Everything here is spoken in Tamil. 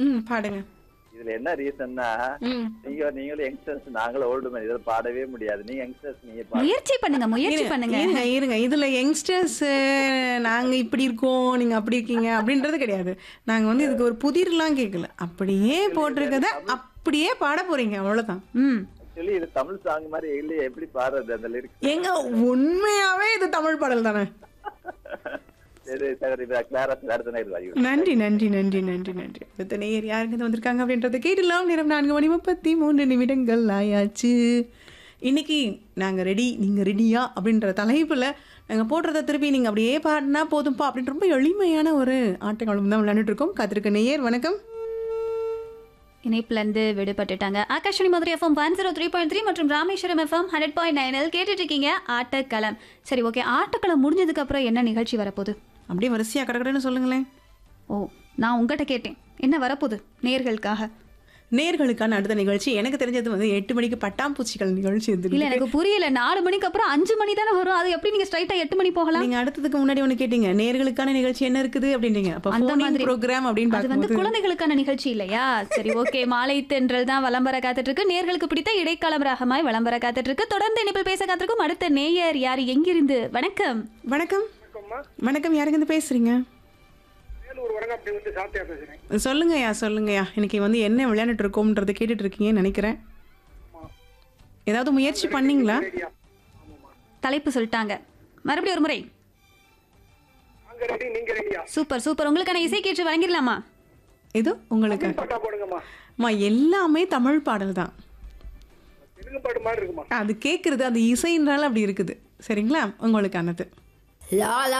ம் பாடுங்க இதுல என்ன ரீசன்னா ம் நீங்க நீங்களும் யங்ஸ்டர்ஸ் நாங்களும் ஓல்டு மேன் இதுல பாடவே முடியாது நீங்க யங்ஸ்டர்ஸ் நீங்க பாடு முயற்சி பண்ணுங்க முயற்சி பண்ணுங்க இருங்க இருங்க இதுல யங்ஸ்டர்ஸ் நாங்க இப்படி இருக்கோம் நீங்க அப்படி இருக்கீங்க அப்படின்றது கிடையாது நாங்க வந்து இதுக்கு ஒரு புதிர்லாம் கேட்கல அப்படியே போட்டிருக்கத அப்படியே பாட போறீங்க அவ்வளவுதான் ம் ஆக்சுவலி இது தமிழ் சாங் மாதிரி இல்லையே எப்படி பாடுறது அந்த லிரிக்ஸ் எங்க உண்மையாவே இது தமிழ் பாடல் தானே சரி சரி கிளாரா அடுத்த நேரம் வாங்கி நன்றி நன்றி நன்றி நன்றி நன்றி அடுத்த நேயர் யாருங்க வந்திருக்காங்க அப்படின்றத கேட்டுலாம் நேரம் நான்கு மணி முப்பத்தி மூன்று நிமிடங்கள் ஆயாச்சு இன்னைக்கு நாங்கள் ரெடி நீங்கள் ரெடியா அப்படின்ற தலைப்பில் நாங்கள் போடுறத திருப்பி நீங்கள் அப்படியே பாடினா போதும்ப்பா அப்படின்னு ரொம்ப எளிமையான ஒரு ஆட்டங்களும் தான் விளையாண்டுட்டு இருக்கோம் காத்திருக்க நேயர் வணக்கம் இணைப்புல இருந்து விடுபட்டுட்டாங்க Akashvani Madurai FM one zero three point three மற்றும் ராமேஸ்வரம் எஃப்எம் ஹண்ட்ரட் பாயிண்ட் நைனில் கேட்டுட்டு இருக்கீங்க ஆட்டக்களம் சரி ஓகே ஆட்டக்களம் முடிஞ்சதுக்கு அப்புறம் என்ன நிகழ்ச்சி வரப்போகுது அப்படியே வரிசையாக கடற்கடன்னு சொல்லுங்களேன் ஓ நான் உங்ககிட்ட கேட்டேன் என்ன வரப்போகுது நேர்களுக்காக நேர்களுக்கான அடுத்த நிகழ்ச்சி எனக்கு தெரிஞ்சது வந்து எட்டு மணிக்கு பட்டாம்பூச்சிகள் நிகழ்ச்சி இல்ல இருந்துருக்கு எனக்கு புரியல நாலு மணிக்கு அப்புறம் அஞ்சு மணி தானே வரும் அது எப்படி நீங்க ஸ்ட்ரைட்டா எட்டு மணி போகலாம் நீங்க அடுத்ததுக்கு முன்னாடி ஒண்ணு கேட்டீங்க நேர்களுக்கான நிகழ்ச்சி என்ன இருக்குது அப்படின்றீங்க அப்ப அந்த phone in மாதிரி. program அப்படின்னு அது வந்து பார்க்கும்போது குழந்தைகளுக்கான நிகழ்ச்சி இல்லையா சரி ஓகே மாலை தென்றல் தான் விளம்பர காத்துட்டு இருக்கு நேர்களுக்கு பிடித்த இடைக்காலம் ராகமாய் விளம்பர காத்துட்டு இருக்கு தொடர்ந்து இணைப்பில் பேச காத்திருக்கும் அடுத்த நேயர் யார் எங்கிருந்து வணக்கம் வணக்கம் வணக்கம்மா வணக்கம் யாருங்க இருந்து பேசுறீங்க வேலூர் வரங்காப்பட்டி வந்து சாத்தியா பேசுறேன் சொல்லுங்கய்யா சொல்லுங்கய்யா இன்னைக்கு வந்து என்ன விளையாண்டுட்டு இருக்கோம்ன்றதை கேட்டுட்டு இருக்கீங்கன்னு நினைக்கிறேன் ஏதாவது முயற்சி பண்ணீங்களா ரெடியா ஆமாம்மா தலைப்பு சொல்லிட்டாங்க மறுபடியும் ஒரு முறை நாங்க ரெடி நீங்க ரெடியா சூப்பர் சூப்பர் உங்களுக்கான இசை கேட்டு வழங்கிடலாமா இது உங்களுக்கு பாட்டா போடுங்கம்மா அம்மா எல்லாமே தமிழ் பாடல் தான் தெலுங்கு பாட்டு மாதிரி இருக்குமா அது கேட்குறது அது இசைன்றால அப்படி இருக்குது சரிங்களா உங்களுக்கானது La la